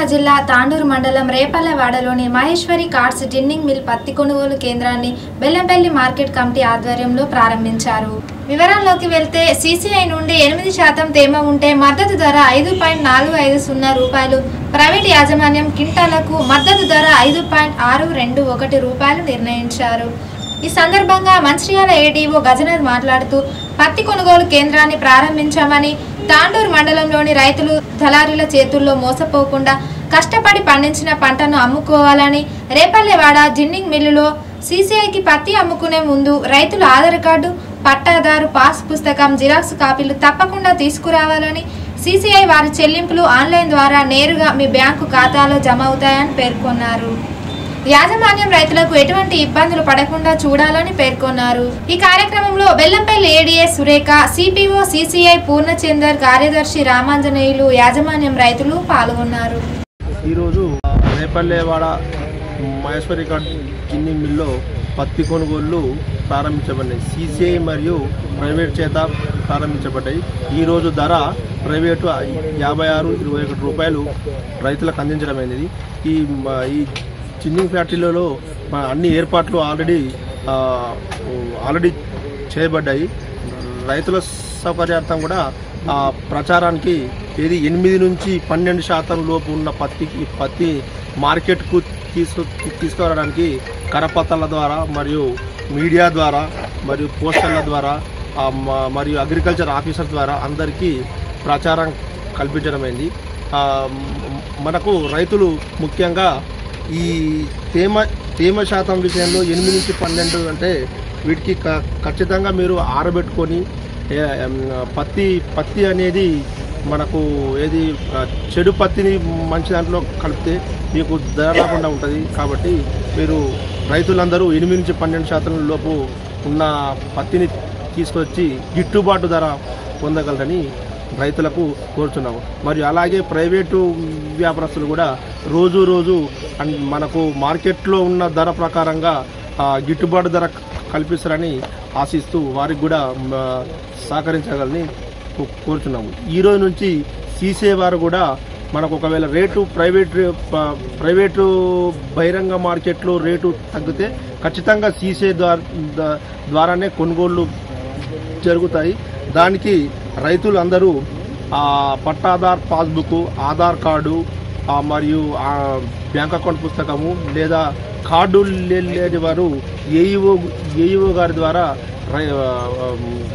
జిల్లా తాండూరు మండలం రేపల్లెవాడలోని మహేశ్వరి కార్డ్స్ జిన్నింగ్ మిల్ పత్తి కొనుగోలు కేంద్రాన్ని బెల్లంపల్లి మార్కెట్ కమిటీ ఆధ్వర్యంలో ప్రారంభించారు వివరాల్లోకి వెళ్తే సీసీఐ నుండి ఎనిమిది శాతం తేమ ఉంటే మద్దతు ధర ఐదు పాయింట్ నాలుగు ఐదు సున్నా రూపాయలు ప్రైవేట్ యాజమాన్యం కింటాలకు మద్దతు ధర ఐదు పాయింట్ ఆరు రెండు ఒకటి రూపాయలు నిర్ణయించారు ఈ సందర్భంగా మంచిర్యాల ఏడీఓ గజనర్ మాట్లాడుతూ పత్తి కొనుగోలు కేంద్రాన్ని ప్రారంభించామని తాండూరు మండలంలోని రైతులు దళారీల చేతుల్లో మోసపోకుండా కష్టపడి పండించిన పంటను అమ్ముకోవాలని రేపల్లెవాడ జిన్నింగ్ మిల్లులో సీసీఐకి పత్తి అమ్ముకునే ముందు రైతుల ఆధార్ కార్డు పట్టాదారు పాస్ పుస్తకం జిరాక్స్ కాపీలు తప్పకుండా తీసుకురావాలని సీసీఐ వారి చెల్లింపులు ఆన్లైన్ ద్వారా నేరుగా మీ బ్యాంకు ఖాతాలో జమ అవుతాయని పేర్కొన్నారు యాజమాన్యం రైతులకు ఎటువంటి ఇబ్బందులు పడకుండా చూడాలని పేర్కొన్నారు ఈ కార్యక్రమంలో Bellampalli ADS Surekha CPO CCI Purnachandar కార్యదర్శి రామాంజనేయులు యాజమాన్యం రైతులు పాల్గొన్నారు ఈరోజు రేపల్లెవాడ మహేశ్వరి కార్డ్ గిన్ని మిల్లో పత్తి కొనుగోళ్లు ప్రారంభించబడినాయి సీసీఐ మరియు ప్రైవేట్ చేత ప్రారంభించబడ్డాయి ఈరోజు ధర ప్రైవేటు యాభై ఆరు ఇరవై ఒకటి రూపాయలు రైతులకు అందించడమైనది ఈ మ- ఈ చిన్నింగ్ ఫ్యాక్టరీలలో మన అన్ని ఏర్పాట్లు ఆల్రెడీ ఆ, ఆల్రెడీ చేయబడ్డాయి రైతుల సౌకర్యార్థం కూడా ఆ ప్రచారానికి ఏది ఎనిమిది నుంచి పన్నెండు శాతం లోపు ఉన్న పత్తికి పత్తి మార్కెట్కు తీసుకు తీసుకురావడానికి కరపత్రాల ద్వారా మరియు మీడియా ద్వారా మరియు పోస్టర్ల ద్వారా ఆ, మ- మరియు అగ్రికల్చర్ ఆఫీసర్ ద్వారా అందరికీ ప్రచారం కల్పించడమైంది ఆ, మ- మనకు రైతులు ముఖ్యంగా ఈ తేమ తేమ శాతం విషయంలో ఎనిమిది నుంచి పన్నెండు అంటే వీటికి క- ఖచ్చితంగా మీరు ఆరబెట్టుకొని ఏ- ఎం, పత్తి పత్తి అనేది మనకు ఏది ఆ, చెడు పత్తిని మంచి దాంట్లో కలిపితే మీకు ధర రాకుండా ఉంటుంది కాబట్టి మీరు రైతులందరూ ఎనిమిది నుంచి పన్నెండు శాతం లోపు ఉన్న పత్తిని తీసుకొచ్చి గిట్టుబాటు ధర పొందగలరని రైతులకు కోరుతున్నాము మరియు అలాగే ప్రైవేటు వ్యాపారస్తులు కూడా రోజు రోజు అన్- మనకు మార్కెట్లో ఉన్న ధర ప్రకారంగా ఆ, గిట్టుబాటు ధర కల్పిస్తారని ఆశిస్తూ వారికి కూడా మ, సహకరించగలని కో- కోరుతున్నాము ఈ రోజు నుంచి సీసే వారు కూడా మనకు ఒకవేళ రేటు ప్రైవేట్ ప- ప్రైవేటు బహిరంగ మార్కెట్లో రేటు తగ్గితే ఖచ్చితంగా సీసే ద్వారా ద- ద్వారానే కొనుగోళ్లు జరుగుతాయి దానికి రైతులు అందరూ ఆ, పట్టాదార్ పాస్బుక్ ఆధార్ కార్డు ఆ, మరియు ఆ, బ్యాంక్ అకౌంట్ పుస్తకము లేదా కార్డు లే- లేని వారు ఏఈఓ ఏఈఓ గారి ద్వారా రై- ఆ, ఆ,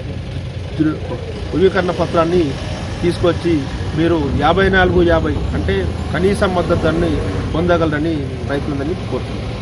ధృ- ధృవీకరణ పత్రాన్ని తీసుకొచ్చి మీరు యాభై నాలుగు యాభై అంటే కనీస మద్దతు ధరని పొందగలరని రైతులందరినీ కోరుతున్నాను